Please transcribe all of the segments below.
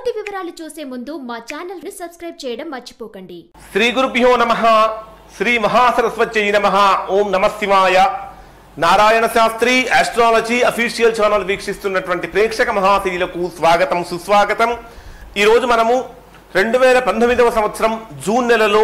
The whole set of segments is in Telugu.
పూర్తి వివరాలు చూసే ముందు మా ఛానల్ ని సబ్స్క్రైబ్ చేయడం మర్చిపోకండి శ్రీ గురుభ్యో నమ శ్రీ మహాసరస్వత్యై నమ ఓం నమ శివాయ Narayana Sastry astrology official channel వీక్షిస్తున్నటువంటి ప్రేక్షక మహాశీలకు స్వాగతం సుస్వాగతం ఈరోజు మనము రెండు వేల పంతొమ్మిదవ సంవత్సరం జూన్ నెలలో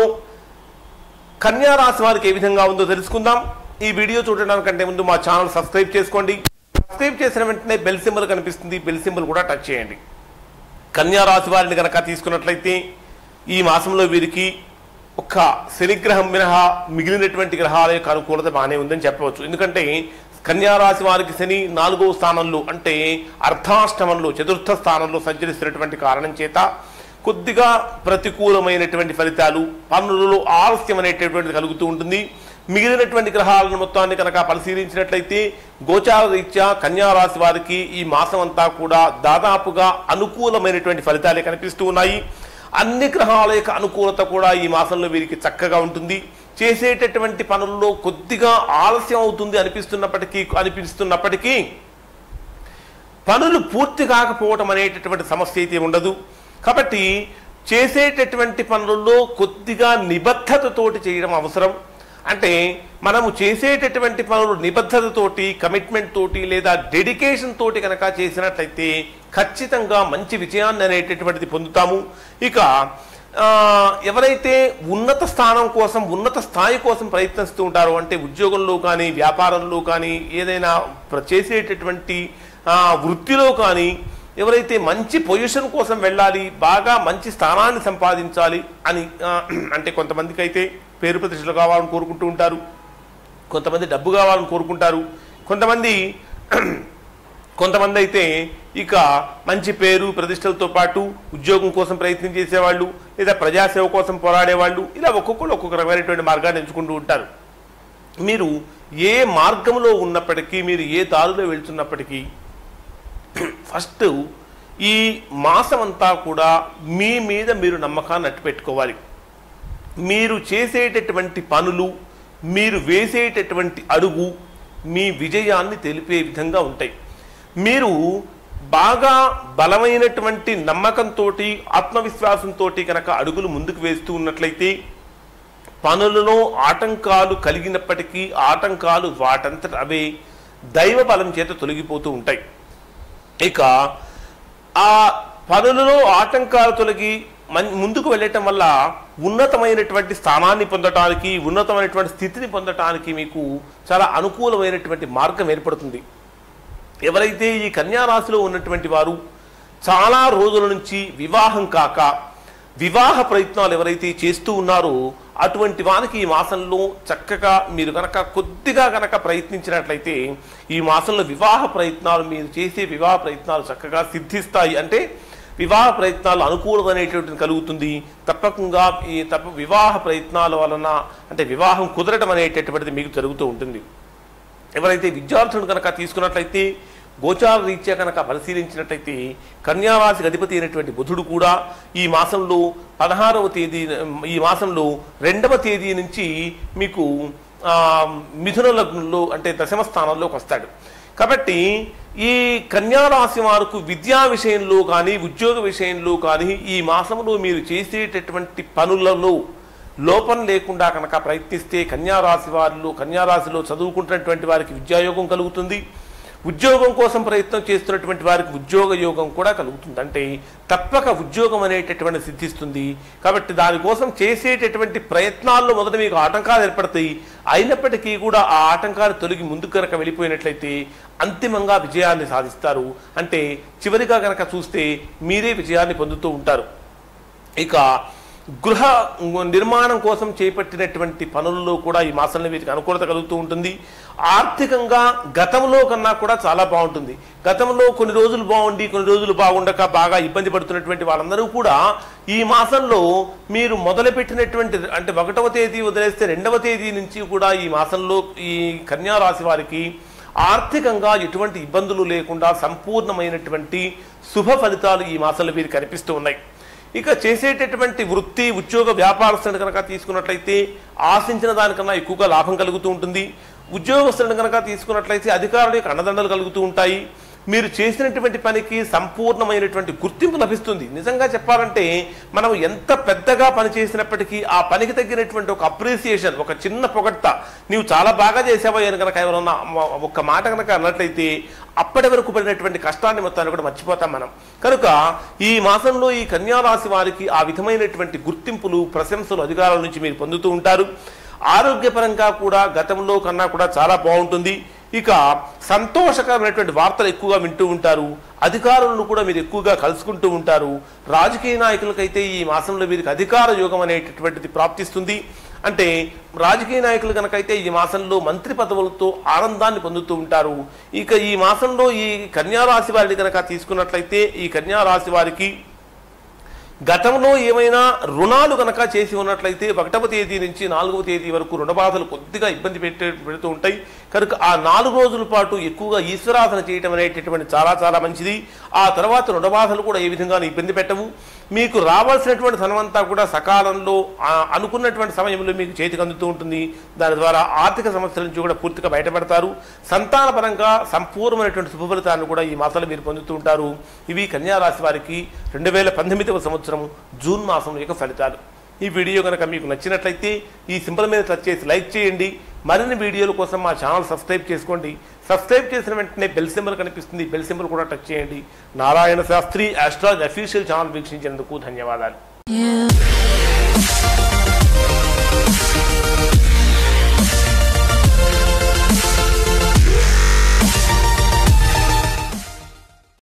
కన్యా రాశి వారికి ఏ విధంగా ఉందో తెలుసుకుందాం ఈ వీడియో చూడడానికంటే ముందు మా ఛానల్ సబ్స్క్రైబ్ చేసుకోండి సబ్స్క్రైబ్ చేసిన వెంటనే బెల్ సింబల్ కనిపిస్తుంది బెల్ సింబల్ కూడా టచ్ చేయండి కన్యా రాశి వారిని కనుక తీసుకున్నట్లయితే ఈ మాసంలో వీరికి ఒక్క శనిగ్రహం మినహా మిగిలినటువంటి గ్రహాల యొక్క అనుకూలత బాగానే ఉందని చెప్పవచ్చు ఎందుకంటే కన్యా రాశి వారికి శని నాలుగో స్థానంలో అంటే అర్ధాష్టమంలో చతుర్థ స్థానంలో సంచరిస్తున్నటువంటి కారణం చేత కొద్దిగా ప్రతికూలమైనటువంటి ఫలితాలు పనులలో ఆలస్యం అనేటటువంటిది కలుగుతూ ఉంటుంది మిగిలినటువంటి గ్రహాలను మొత్తాన్ని కనుక పరిశీలించినట్లయితే గోచార రీత్యా కన్యా రాశి వారికి ఈ మాసం అంతా కూడా దాదాపుగా అనుకూలమైనటువంటి ఫలితాలే కనిపిస్తూ ఉన్నాయి అన్ని గ్రహాల యొక్క అనుకూలత కూడా ఈ మాసంలో వీరికి చక్కగా ఉంటుంది చేసేటటువంటి పనుల్లో కొద్దిగా ఆలస్యం అవుతుంది అనిపిస్తున్నప్పటికీ అనిపిస్తున్నప్పటికీ పనులు పూర్తి కాకపోవటం అనేటటువంటి సమస్య అయితే ఉండదు కాబట్టి చేసేటటువంటి పనులలో కొద్దిగా నిబద్ధతతోటి చేయడం అవసరం అంటే మనము చేసేటటువంటి పనులు నిబద్ధతతోటి కమిట్మెంట్ తోటి లేదా డెడికేషన్ తోటి కనుక చేసినట్లయితే ఖచ్చితంగా మంచి విజయాన్ని అనేటటువంటిది పొందుతాము ఇక ఆ, ఎవరైతే ఉన్నత స్థానం కోసం ఉన్నత స్థాయి కోసం ప్రయత్నిస్తూ ఉంటారో అంటే ఉద్యోగంలో కానీ వ్యాపారంలో కానీ ఏదైనా ప్ర- చేసేటటువంటి ఆ, వృత్తిలో కానీ ఎవరైతే మంచి పొజిషన్ కోసం వెళ్ళాలి బాగా మంచి స్థానాన్ని సంపాదించాలి అని ఆ, అంటే కొంతమందికి అయితే పేరు ప్రతిష్టలు కావాలని కోరుకుంటూ ఉంటారు కొంతమంది డబ్బు కావాలని కోరుకుంటారు కొంతమంది కొంతమంది అయితే ఇక మంచి పేరు ప్రతిష్టలతో పాటు ఉద్యోగం కోసం ప్రయత్నం చేసేవాళ్ళు లేదా ప్రజాసేవ కోసం పోరాడేవాళ్ళు ఇలా ఒక్కొక్కరు ఒక్కొక్క రకమైనటువంటి మార్గాన్ని ఎంచుకుంటూ ఉంటారు మీరు ఏ మార్గంలో ఉన్నప్పటికీ మీరు ఏ దారిలో వెళ్తున్నప్పటికీ ఫస్ట్ ఈ మాసం అంతా కూడా మీ మీద మీరు నమ్మకాన్ని అట్టు పెట్టుకోవాలి మీరు చేసేటటువంటి పనులు మీరు వేసేటటువంటి అడుగు మీ విజయాన్ని తెలిపే విధంగా ఉంటాయి మీరు బాగా బలమైనటువంటి నమ్మకంతో ఆత్మవిశ్వాసంతో కనుక అడుగులు ముందుకు వేస్తూ ఉన్నట్లయితే పనులలో ఆటంకాలు కలిగినప్పటికీ ఆటంకాలు వాటంతట అవే దైవ బలం చేత తొలగిపోతూ ఉంటాయి ఇక ఆ పనులలో ఆటంకాలు తొలగి మన్- ముందుకు వెళ్ళటం వల్ల ఉన్నతమైనటువంటి స్థానాన్ని పొందటానికి ఉన్నతమైనటువంటి స్థితిని పొందటానికి మీకు చాలా అనుకూలమైనటువంటి మార్గం ఏర్పడుతుంది ఎవరైతే ఈ కన్యా రాశిలో ఉన్నటువంటి వారు చాలా రోజుల నుంచి వివాహం కాక వివాహ ప్రయత్నాలు ఎవరైతే చేస్తూ ఉన్నారో అటువంటి వారికి ఈ మాసంలో చక్కగా మీరు కనుక కొద్దిగా కనుక ప్రయత్నించినట్లయితే ఈ మాసంలో వివాహ ప్రయత్నాలు మీరు చేసే వివాహ ప్రయత్నాలు చక్కగా సిద్ధిస్తాయి అంటే వివాహ ప్రయత్నాలు అనుకూలం అనేటువంటిది కలుగుతుంది తప్పకుండా ఈ తప్ప వివాహ ప్రయత్నాల వలన అంటే వివాహం కుదరటం అనేటటువంటిది మీకు జరుగుతూ ఉంటుంది ఎవరైతే విద్యార్థులను కనుక తీసుకున్నట్లయితే గోచార రీత్యా కనుక పరిశీలించినట్లయితే కన్యారాశికి అధిపతి అయినటువంటి బుధుడు కూడా ఈ మాసంలో పదహారవ తేదీ ఈ మాసంలో రెండవ తేదీ నుంచి మీకు ఆ, మిథున లగ్నంలో అంటే దశమ స్థానంలోకి వస్తాడు కాబట్టి ఈ కన్యారాశి వారికి విద్యా విషయంలో కానీ ఉద్యోగ విషయంలో కానీ ఈ మాసంలో మీరు చేసేటటువంటి పనులలో లోపం లేకుండా కనుక ప్రయత్నిస్తే కన్యారాశి వారిలో కన్యారాశిలో చదువుకుంటున్నటువంటి వారికి విద్యాయోగం కలుగుతుంది ఉద్యోగం కోసం ప్రయత్నం చేస్తున్నటువంటి వారికి ఉద్యోగ యోగం కూడా కలుగుతుంది అంటే తప్పక ఉద్యోగం అనేటటువంటి సిద్ధిస్తుంది కాబట్టి దానికోసం చేసేటటువంటి ప్రయత్నాల్లో మొదట మీకు ఆటంకాలు ఏర్పడతాయి అయినప్పటికీ కూడా ఆ ఆటంకాలు తొలగి ముందుకు కనుక వెళ్ళిపోయినట్లయితే అంతిమంగా విజయాన్ని సాధిస్తారు అంటే చివరిగా కనుక చూస్తే మీరే విజయాన్ని పొందుతూ ఉంటారు ఇక గృహ నిర్మాణం కోసం చేపట్టినటువంటి పనుల్లో కూడా ఈ మాసంలో వీరికి అనుకూలత కలుగుతూ ఉంటుంది ఆర్థికంగా గతంలో కన్నా కూడా చాలా బాగుంటుంది గతంలో కొన్ని రోజులు బాగుండి కొన్ని రోజులు బాగుండక బాగా ఇబ్బంది పడుతున్నటువంటి వాళ్ళందరూ కూడా ఈ మాసంలో మీరు మొదలుపెట్టినటువంటి అంటే ఒకటవ తేదీ వదిలేస్తే రెండవ తేదీ నుంచి కూడా ఈ మాసంలో ఈ కన్యా రాశి వారికి ఆర్థికంగా ఎటువంటి ఇబ్బందులు లేకుండా సంపూర్ణమైనటువంటి శుభ ఫలితాలు ఈ మాసంలో వీరికి కనిపిస్తూ ఉన్నాయి ఇక చేసేటటువంటి వృత్తి ఉద్యోగ వ్యాపారస్తులను కనుక తీసుకున్నట్లయితే ఆశించిన దానికన్నా ఎక్కువగా లాభం కలుగుతూ ఉంటుంది ఉద్యోగస్తులను కనుక తీసుకున్నట్లయితే అధికారుల యొక్క అండదండలు కలుగుతూ ఉంటాయి మీరు చేసినటువంటి పనికి సంపూర్ణమైనటువంటి గుర్తింపు లభిస్తుంది నిజంగా చెప్పాలంటే మనం ఎంత పెద్దగా పని చేసినప్పటికీ ఆ పనికి తగ్గినటువంటి ఒక అప్రిసియేషన్ ఒక చిన్న పొగడ్త నీవు చాలా బాగా చేసావో అని కనుక ఎవరన్నా మ- ఒక్క మాట కనుక అన్నట్లయితే అప్పటి వరకు పడినటువంటి కష్టాన్ని మొత్తాన్ని కూడా మర్చిపోతాం మనం కనుక ఈ మాసంలో ఈ కన్యారాశి వారికి ఆ విధమైనటువంటి గుర్తింపులు ప్రశంసలు అధికారుల నుంచి మీరు పొందుతూ ఉంటారు ఆరోగ్యపరంగా కూడా గతంలో కన్నా కూడా చాలా బాగుంటుంది ఇక సంతోషకరమైనటువంటి వార్తలు ఎక్కువగా వింటూ ఉంటారు అధికారులను కూడా మీరు ఎక్కువగా కలుసుకుంటూ ఉంటారు రాజకీయ నాయకులకైతే ఈ మాసంలో వీరికి అధికార యోగం అనేటటువంటిది ప్రాప్తిస్తుంది అంటే రాజకీయ నాయకులు కనుకైతే ఈ మాసంలో మంత్రి పదవులతో ఆనందాన్ని పొందుతూ ఉంటారు ఇక ఈ మాసంలో ఈ కన్యారాశి వారిని కనుక తీసుకున్నట్లయితే ఈ కన్యారాశి వారికి గతంలో ఏమైనా రుణాలు కనుక చేసి ఉన్నట్లయితే ఒకటవ తేదీ నుంచి నాలుగవ తేదీ వరకు రుణ బాధలు కొద్దిగా ఇబ్బంది పెట్టే పెడుతూ ఉంటాయి కనుక ఆ నాలుగు రోజుల పాటు ఎక్కువగా ఈశ్వరాధన చేయటం అనేటటువంటి చాలా చాలా మంచిది ఆ తర్వాత రుణ బాధలు కూడా ఏ విధంగా ఇబ్బంది పెట్టవు మీకు రావాల్సినటువంటి ధనమంతా కూడా సకాలంలో ఆ, అనుకున్నటువంటి సమయంలో మీకు చేతికి అందుతూ ఉంటుంది దాని ద్వారా ఆర్థిక సమస్యల నుంచి కూడా పూర్తిగా బయటపడతారు సంతానపరంగా సంపూర్ణమైనటువంటి శుభ ఫలితాలను కూడా ఈ మాసాలు మీరు పొందుతూ ఉంటారు ఇవి కన్యా రాశి వారికి రెండు వేల పంతొమ్మిదవ సంవత్సరం జూన్ మాసం యొక్క ఫలితాలు ఈ వీడియో కనుక మీకు నచ్చినట్లయితే ఈ సింబల్ మీద టచ్ చేసి లైక్ చేయండి మరిన్ని వీడియోల కోసం మా ఛానల్ సబ్స్క్రైబ్ చేసుకోండి సబ్స్క్రైబ్ చేసిన వెంటనే బెల్ సింబల్ కనిపిస్తుంది బెల్ సింబల్ కూడా టచ్ చేయండి Narayana Sastry astrology official channel వీక్షించినందుకు ధన్యవాదాలు You